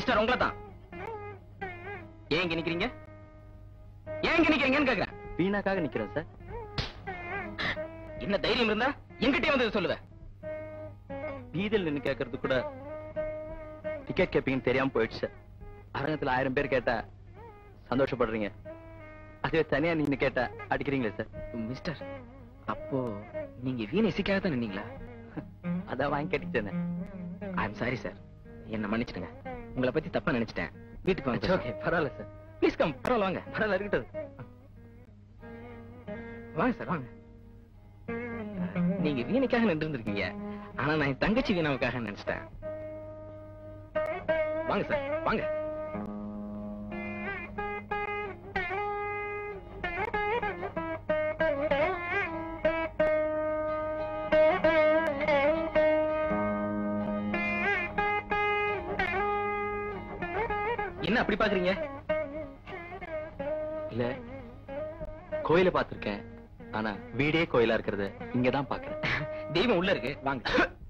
Mister உங்களை தான் ஏன் இங்க நிக்கிறீங்க ஏன் இங்க நிக்கிறீங்கன்னு கேக்குறேன் வீணாக்காக நிக்கிறேன் சார் என்ன தைரியம் இருந்தா என்கிட்டயே வந்து சொல்லுவேன் வீதியில் நின்னு கேட்கறது கூட டிக்கெட் கேப்பீங்கன்னு தெரியாம போயிடுச்சு சார் அரங்கத்துல ஆயிரம் பேர் கேட்டா சந்தோஷப்படுறீங்க அதுவே தனியா நின்னு கேட்டா அடிக்கிறீங்களே சார் மிஸ்டர் அப்போ நீங்க வீணை இசைக்காக தான் நின்னீங்களா அதான் வாங்கி கேட்டுக்கிட்டேன் ஐ எம் சாரி சார் என்ன மன்னிச்சிடுங்க உங்களை பத்தி தப்பா நினைச்சிட்டேன் வீட்டுக்கு வாங்க ஓகே பரவாயில்ல சார் ப்ளீஸ் கம் பரவாயில்ல வாங்க பரவாயில்ல இருக்கட்டும் வாங்க சார் வாங்க நீங்க வீணைக்காக நின்று இருந்திருக்கீங்க ஆனா நான் என் தங்கச்சி வீணாவுக்காக நினைச்சிட்டேன் வாங்க சார் வாங்க என்ன அப்படி பாக்குறீங்க இல்ல கோயில பாத்திருக்கேன் ஆனா வீடே கோயிலா இருக்கிறது இங்கதான் பாக்குறேன் தெய்வம் உள்ள இருக்கு வாங்க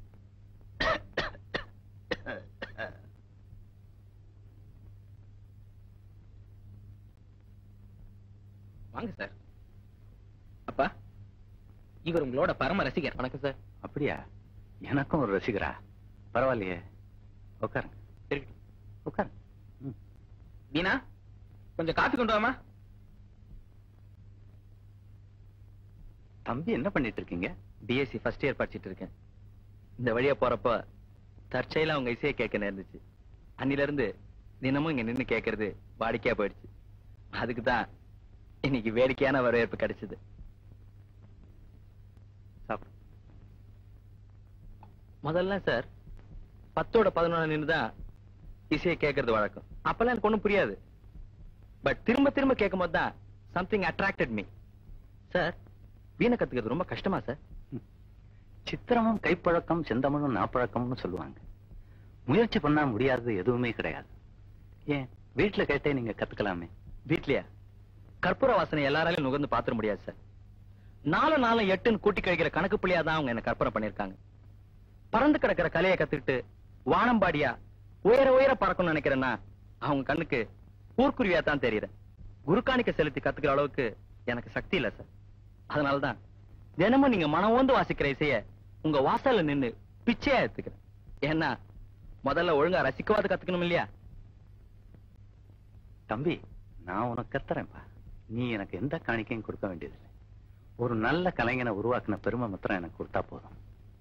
வாங்க சார் அப்பா இவர் உங்களோட பரம ரசிகர் வணக்கம் சார் அப்படியா எனக்கும் ஒரு ரசிகரா பரவாயில்லையே உட்காருங்க இருக்கட்டும் உட்காருங்க ம். வீணா கொஞ்சம் காப்பி கொண்டு வாமா தம்பி என்ன பண்ணிட்டு இருக்கீங்க பிஎஸ்சி ஃபர்ஸ்ட் இயர் படிச்சிட்டு இருக்கேன் இந்த வழியா போறப்ப தற்செயலா அவங்க இசையை கேட்க நேர்ந்துச்சு அன்னில இருந்து தினமும் இங்க நின்னு கேட்கறது வாடிக்கையா போயிடுச்சு அதுக்கு தான் இன்னைக்கு வேடிக்கையான வரவேற்பு கிடைச்சது சாப்பிடு முதல்ல சார் பத்தோட பதினொன்னு நின்று தான் இசையை கேட்கறது வழக்கம் அப்பெல்லாம் எனக்கு ஒண்ணும் புரியாது பட் திரும்ப திரும்ப கேட்கும் போது தான் சம்திங் அட்ராக்டட் மீ சார் வீணை கத்துக்கிறது ரொம்ப கஷ்டமா சார் சித்திரமும் கைப்பழக்கம் செந்தமிழும் நாப்பழக்கம்னு சொல்லுவாங்க முயற்சி பண்ணா முடியாதது எதுவுமே கிடையாது ஏன் வீட்டுல கேட்டே நீங்க கத்துக்கலாமே வீட்லயா கற்பூர வாசனை எல்லாராலையும் நுகர்ந்து பாத்திர முடியாது சார் நாலு நாலு எட்டுன்னு கூட்டி கழிக்கிற கணக்கு புள்ளியா தான் அவங்க என்ன கற்பனை பண்ணிருக்காங்க பறந்து கிடக்கிற கலையை கத்துக்கிட்டு வானம்பாடியா உயர உயர பறக்கணும்னு நினைக்கிறேன்னா அவங்க கண்ணுக்கு ஊர்க்குருவியா தான் தெரியுறேன் குருக்காணிக்க செலுத்தி கத்துக்கிற அளவுக்கு எனக்கு சக்தி இல்ல சார் அதனாலதான் தினமும் நீங்க மனவோந்து வாசிக்கிற இசைய உங்க வாசல்ல நின்னு பிச்சையா எடுத்துக்கிறேன் ஏன்னா முதல்ல ஒழுங்கா ரசிக்கவாது கத்துக்கணும் இல்லையா தம்பி நான் உனக்கு கத்துறேன்ப்பா நீ எனக்கு எந்த காணிக்கையும் கொடுக்க வேண்டியதில்லை ஒரு நல்ல கலைஞனை உருவாக்குன பெருமை மாத்திரம் எனக்கு கொடுத்தா போதும்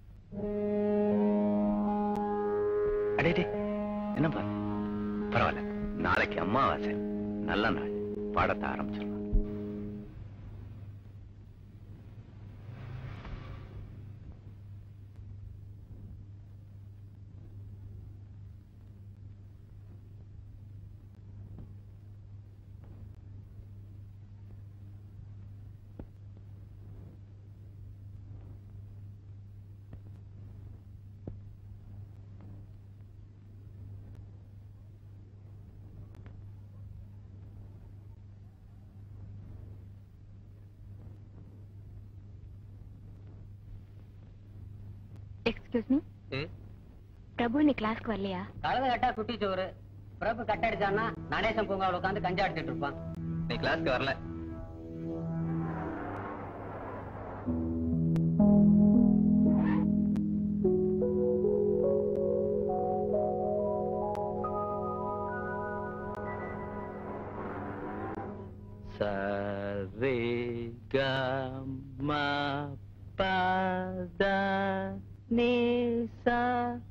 அடேடே என்னப்பா பரவாயில்ல நாளைக்கு அம்மாவாசை நல்ல நாள் பாடத்தை ஆரம்பிச்சிடலாம் எக்ஸ்கியூஸ் மீ பிரபு நீ கிளாஸ்க்கு வரலையா கழுத கட்டா குட்டி சோறு பிரபு கட்ட அடிச்சான்னா நடேசன் பூங்காவில் உட்காந்து கஞ்சா அடிச்சிட்டு இருப்பான் நீ கிளாஸ்க்கு வரல சரே கமா பத நிசா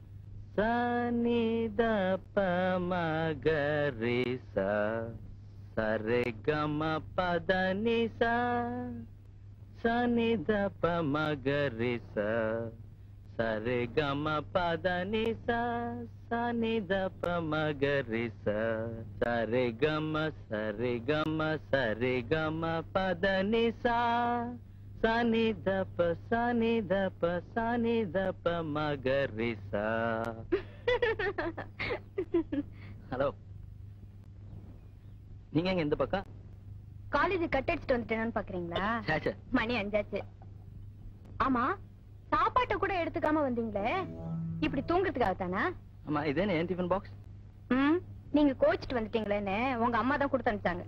சனித பமகரிசா சரே கம பத நிசா சனித பமகரிசா சரே கம பத நிசா சனித பமகரிசா சரே கம சரே கம சரே கம பத நிசா சனி தப சனி தப சனி தப மகரிசா ஹலோ நீங்க எங்க இந்த பக்கம் காலேஜ் கட் அடிச்சுட்டு வந்துட்டேன்னு பாக்குறீங்களா சே, சே. மணி அஞ்சாச்சு ஆமா சாப்பாட்டை கூட எடுத்துக்காம வந்தீங்களே இப்படி தூங்குறதுக்காக தானா ஆமா இதே என் டிஃபன் பாக்ஸ் ம் நீங்க கோச்சிட்டு வந்துட்டீங்களேன்னு உங்க அம்மா தான் கொடுத்து அனுப்பிச்சாங்க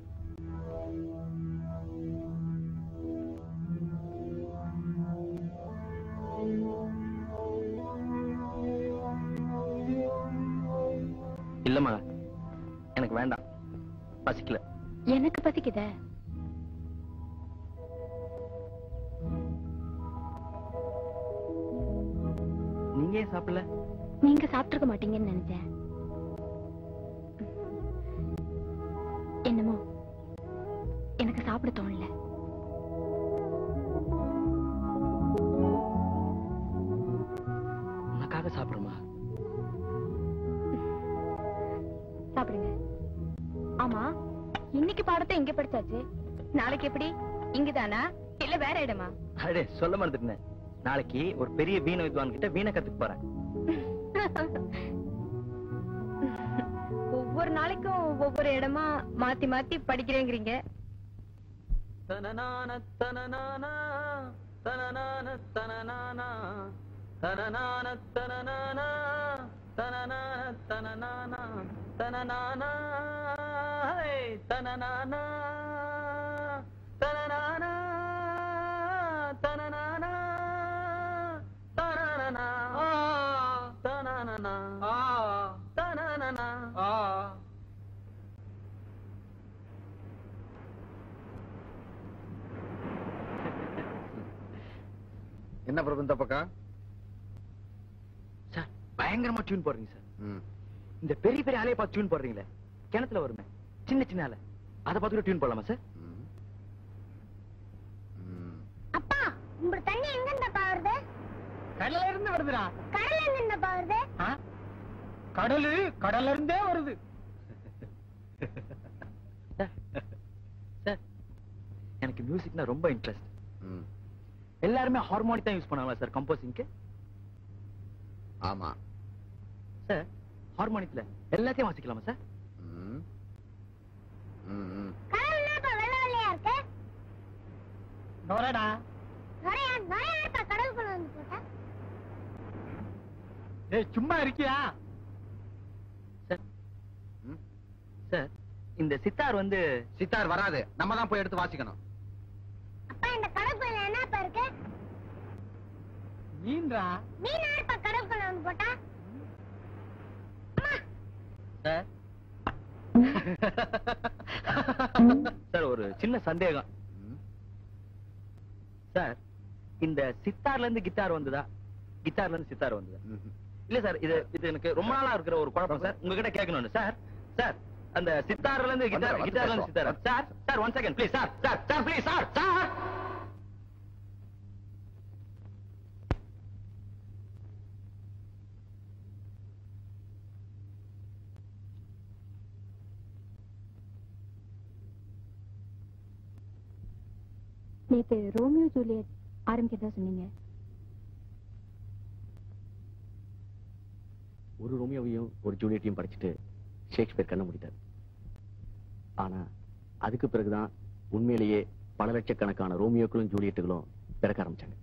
இல்லம்மா எனக்கு வேண்டாம் பசிக்கல எனக்கு பசிக்குதே நீங்க ஏன் சாப்பிடல நீங்க சாப்பிட்டிருக்க மாட்டீங்கன்னு நினைச்சேன் என்னமோ எனக்கு சாப்பிட தோணல உனக்காக சாப்பிடுமா சாப்பிடுங்க ஆமா இன்னைக்கு பாடத்தை இங்க படிச்சாச்சு நாளைக்கு எப்படி இங்கதானா இல்ல வேற இடமா அடே சொல்ல மறந்துட்டேன் நாளைக்கு ஒரு பெரிய வீண வித்வான் கிட்ட வீணை கத்துக்க போறேன் ஒவ்வொரு நாளைக்கும் ஒவ்வொரு இடமா மாத்தி மாத்தி படிக்கிறேங்கிறீங்க தனநான தனநானா தனநான தனநானா தனநான தனநானா தனநான தனநானா தனநானா ஹே, தனநானா தனநானா தனநானா தனநானா தனநானா தனநானா என்ன பிரபு இந்த பக்கம் சார் பயங்கரமா டியூன் போடுறீங்க சார் ம். இந்த பெரிய பெரிய அலையை பார்த்து டியூன் போடுறீங்களே கிணத்துல வருமே சின்ன சின்ன அலை அதை பார்த்து டியூன் போடலாமா சார் ம். ம். அப்பா உங்க தண்ணி எங்க இருந்தப்பா வருது கடல்ல இருந்து வருதுடா கடல்ல இருந்து இருந்தப்பா வருது கடலு கடல்ல இருந்தே வருது சார் எனக்கு மியூசிக்னா ரொம்ப இன்ட்ரெஸ்ட் ம். எல்லாருமே ஹார்மோனிக் தான் யூஸ் பண்ணுவாங்களா சார் கம்போசிங்க்கு ஆமா சார் ஹார்மோனிக்ல எல்லாத்தையும் வாசிக்கலாமா சார் ம். ம், ம். கடல் என்னப்பா வெள்ளை வெள்ளையா இருக்கு நோரடா நிறைய நிறைய இருப்பா கடலுக்குள்ள வந்து போட்டா ஏய் சும்மா இருக்கியா சார் ம். சார் இந்த சித்தார் வந்து சித்தார் வராது நம்ம தான் போய் எடுத்து வாசிக்கணும் அப்பா இந்த கடலுக்குள்ள என்னப்பா இருக்கு மீன்றா மீன் யாருப்பா கடலுக்குள்ள வந்து போட்டா சார் சார் ஒரு சின்ன சந்தேகம் ம். சார் இந்த சித்தார்ல இருந்து கிட்டார் வந்ததா கிட்டார்ல இருந்து சித்தார் வந்ததா ம். இல்ல சார் இது இது எனக்கு ரொம்ப நாளா இருக்கிற ஒரு குழப்பம் சார் உங்ககிட்ட கேட்கணும் சார் சார் அந்த சித்தார்ல இருந்து கிட்டார் வந்து கிட்டார்ல இருந்து சித்தார் பேசுவோம். Sir sir one second please sir sir sir please sir sir நேத்து ரோமியோ ஜூலியட் ஆரம்பிக்கிறதா சொன்னீங்க ஒரு ரோமியோவையும் ஒரு ஜூலியட்டையும் படிச்சுட்டு ஷேக்ஸ்பியர் கண்ண முடித்தார் ஆனா அதுக்கு பிறகுதான் உண்மையிலேயே பல லட்சக்கணக்கான ரோமியோக்களும் ஜூலியட்டுகளும் பிறக்க ஆரம்பிச்சாங்க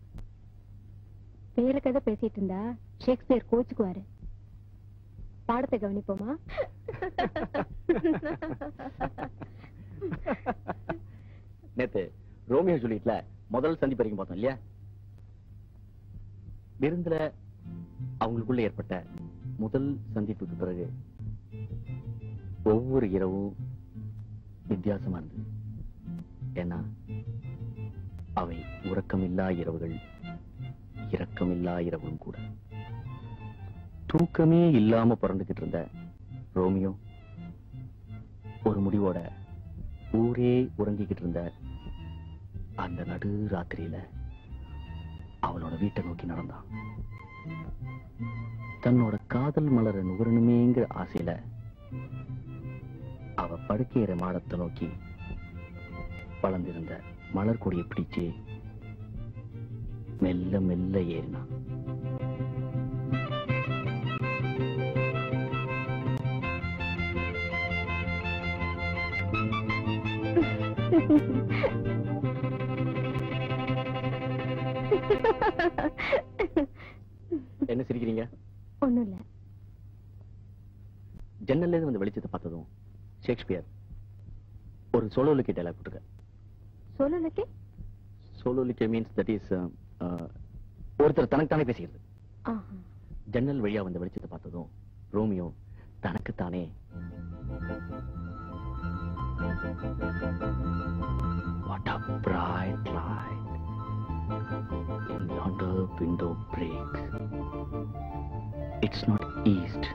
வேற கதை பேசிட்டு இருந்தா ஷேக்ஸ்பியர் கோச்சுக்குவாரு பாடத்தை கவனிப்போமா நேத்து ரோமியோ ஜூலியட்ல முதல் சந்திப்பு வரைக்கும் பார்த்தோம் இல்லையா விருந்துல அவங்களுக்குள்ள ஏற்பட்ட முதல் சந்திப்புக்கு பிறகு ஒவ்வொரு இரவும் வித்தியாசமா இருந்தது ஏன்னா அவை உறக்கமில்லா இரவுகள் இரக்கமில்லா இரவும் கூட தூக்கமே இல்லாம பிறந்துகிட்டு இருந்த ரோமியோ ஒரு முடிவோட ஊரே உறங்கிக்கிட்டு இருந்த அந்த நடு ராத்திரியில அவளோட வீட்டை நோக்கி நடந்தான் தன்னோட காதல் மலர நுகரணுமேங்கிற ஆசையில அவ படுக்கையிற மாடத்தை நோக்கி வளர்ந்திருந்த மலர் கொடியை பிடிச்சு மெல்ல மெல்ல ஏறினான் என்ன சிரிக்கிறீங்க ஒண்ணும் இல்ல ஜன்னல்ல இருந்து வந்து வெளிச்சத்தை பார்த்ததும் ஷேக்ஸ்பியர் ஒரு சோலோலிக்கே டைலாக் போட்டுருக்க சொல்லலக்கே சோலோலிக்கே மீன்ஸ் தட் இஸ் ஒருத்தர் தனக்குத்தானே பேசிக்கிறது ஆஹா ஜன்னல் வழியா வந்த வெளிச்சத்தை பார்த்ததும் ரோமியோ தனக்குத்தானே What a bright light. And yonder window breaks. It's not east.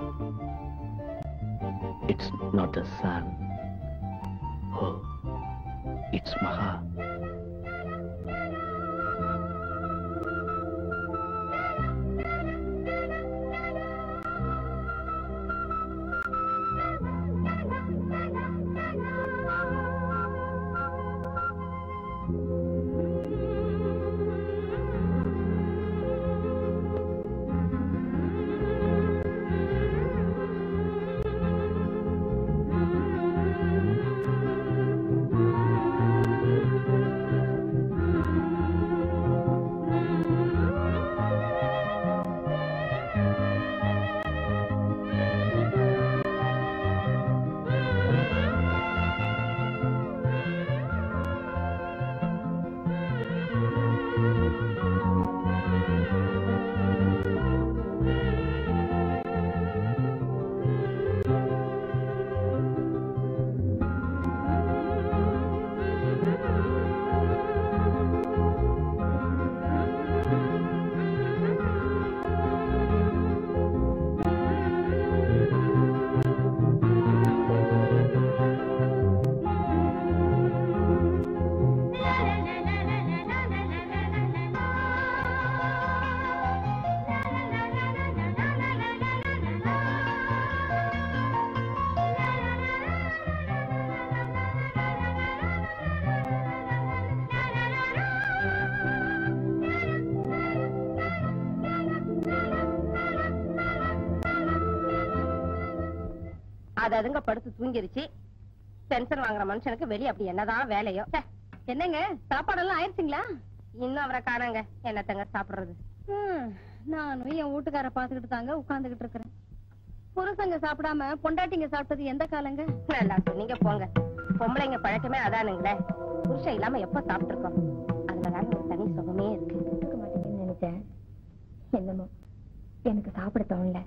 It's not the sun. Oh, it's Maha. அது அதுங்க படுத்து தூங்கிருச்சு டென்ஷன் வாங்குற மனுஷனுக்கு வெளிய அப்படி என்னதான் வேலையோ ச்சே, என்னங்க சாப்பாடெல்லாம் ஆயிடுச்சுங்களா இன்னும் அவரை காணாங்க என்னத்தங்க சாப்பிடுறது நானும் என் வீட்டுக்கார பாத்துக்கிட்டு தாங்க உட்கார்ந்துகிட்டு இருக்கிறேன் புருஷங்க சாப்பிடாம பொண்டாட்டிங்க சாப்பிட்டது எந்த காலங்க நல்லா சொன்னீங்க போங்க பொம்பளைங்க பழக்கமே அதானுங்களே புருஷன் இல்லாம எப்ப சாப்பிட்டுருக்கோம் அதுலதான் ஒரு தனி சுகமே இருக்கு இருக்க மாட்டேங்குன்னு நினைச்சேன் என்னமோ எனக்கு சாப்பிட தோணல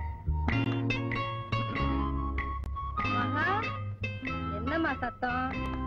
மகா என்னம்மா சத்தம்